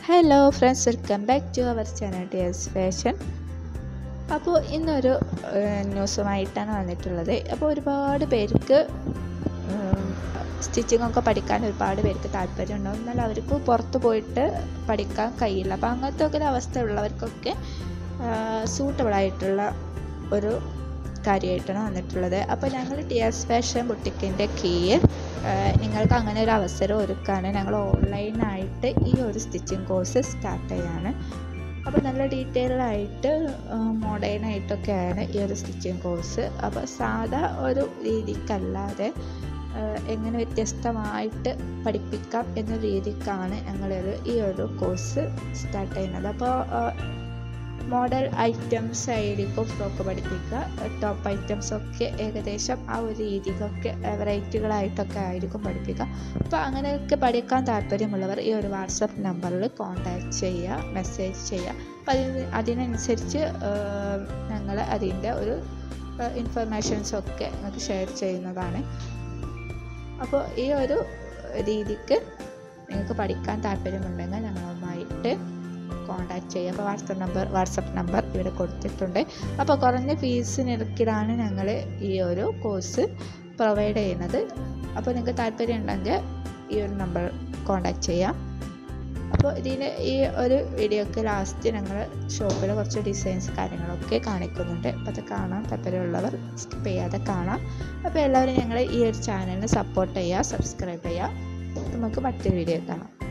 hello friends welcome back to our channel T S fashion അപ്പോൾ ഇന്നൊരു ന്യൂസുമായിട്ടാണ് വന്നിട്ടുള്ളത് അപ്പോൾ ഒരുപാട് പേർക്ക് സ്റ്റിച്ചിങ് ഒക്കെ പഠിക്കാൻ ഒരുപാട് പേർക്ക് താല്പര്യം ഉണ്ടാവും എന്നാൽ അവർക്ക് പുറത്ത് പോയിട്ട് പഠിക്കാൻ കഴിയില്ല അപ്പോൾ അങ്ങനത്തെ ഒക്കെ ഒരു അവസ്ഥ ഉള്ളവർക്കൊക്കെ സൂട്ടബിൾ ആയിട്ടുള്ള ഒരു കാര്യമായിട്ടാണ് വന്നിട്ടുള്ളത് അപ്പോൾ ഞങ്ങൾ ടി എസ് ഫാഷൻ ബുട്ടിക്കിൻ്റെ കീഴിൽ നിങ്ങൾക്ക് അങ്ങനെ ഒരു അവസരം ഒരുക്കാണ് ഞങ്ങൾ ഓൺലൈനായിട്ട് ഈ ഒരു സ്റ്റിച്ചിങ് കോഴ്സ് സ്റ്റാർട്ട് ചെയ്യാണ് അപ്പോൾ നല്ല ഡീറ്റെയിൽ ആയിട്ട് മോഡേൺ ആയിട്ടൊക്കെയാണ് ഈ ഒരു സ്റ്റിച്ചിങ് കോഴ്സ് അപ്പോൾ സാധാ ഒരു രീതിക്കല്ലാതെ എങ്ങനെ വ്യത്യസ്തമായിട്ട് പഠിപ്പിക്കാം എന്ന രീതിക്കാണ് ഞങ്ങളൊരു ഈ ഒരു കോഴ്സ് സ്റ്റാർട്ട് ചെയ്യുന്നത് അപ്പോൾ മോഡൽ ഐറ്റംസ് ആയിരിക്കും ഫ്രോക്ക് പഠിപ്പിക്കുക ടോപ്പ് ഐറ്റംസ് ഒക്കെ ഏകദേശം ആ ഒരു രീതിക്കൊക്കെ വെറൈറ്റികളായിട്ടൊക്കെ ആയിരിക്കും പഠിപ്പിക്കുക അപ്പോൾ അങ്ങനെയൊക്കെ പഠിക്കാൻ താല്പര്യമുള്ളവർ ഈ ഒരു വാട്സപ്പ് നമ്പറിൽ കോൺടാക്റ്റ് ചെയ്യുക മെസ്സേജ് ചെയ്യുക അപ്പോൾ അതിന് അതിനനുസരിച്ച് ഞങ്ങൾ അതിൻ്റെ ഒരു ഇൻഫർമേഷൻസ് ഒക്കെ നിങ്ങൾക്ക് ഷെയർ ചെയ്യുന്നതാണ് അപ്പോൾ ഈ ഒരു രീതിക്ക് നിങ്ങൾക്ക് പഠിക്കാൻ താല്പര്യമുണ്ടെങ്കിൽ ഞങ്ങളുമായിട്ട് കോൺടാക്ട് ചെയ്യുക അപ്പോൾ വാട്സപ്പ് നമ്പർ വാട്സപ്പ് നമ്പർ ഇവിടെ കൊടുത്തിട്ടുണ്ട് അപ്പോൾ കുറഞ്ഞ ഫീസ് നിരക്കിലാണ് ഞങ്ങൾ ഈ ഒരു കോഴ്സ് പ്രൊവൈഡ് ചെയ്യുന്നത് അപ്പോൾ നിങ്ങൾക്ക് താല്പര്യം ഉണ്ടെങ്കിൽ ഈ ഒരു നമ്പർ കോൺടാക്ട് ചെയ്യാം അപ്പോൾ ഇതിൽ ഈ ഒരു വീഡിയോക്ക് ലാസ്റ്റ് ഞങ്ങൾ ഷോപ്പിൽ കുറച്ച് ഡിസൈൻസ് കാര്യങ്ങളൊക്കെ കാണിക്കുന്നുണ്ട് അപ്പോൾ അത് കാണാൻ താല്പര്യമുള്ളവർ സ്കിപ്പ് ചെയ്യാതെ കാണാം അപ്പോൾ എല്ലാവരും ഞങ്ങൾ ഈ ഒരു ചാനലിന് സപ്പോർട്ട് ചെയ്യുക സബ്സ്ക്രൈബ് ചെയ്യുക നമുക്ക് മറ്റൊരു വീഡിയോ കാണാം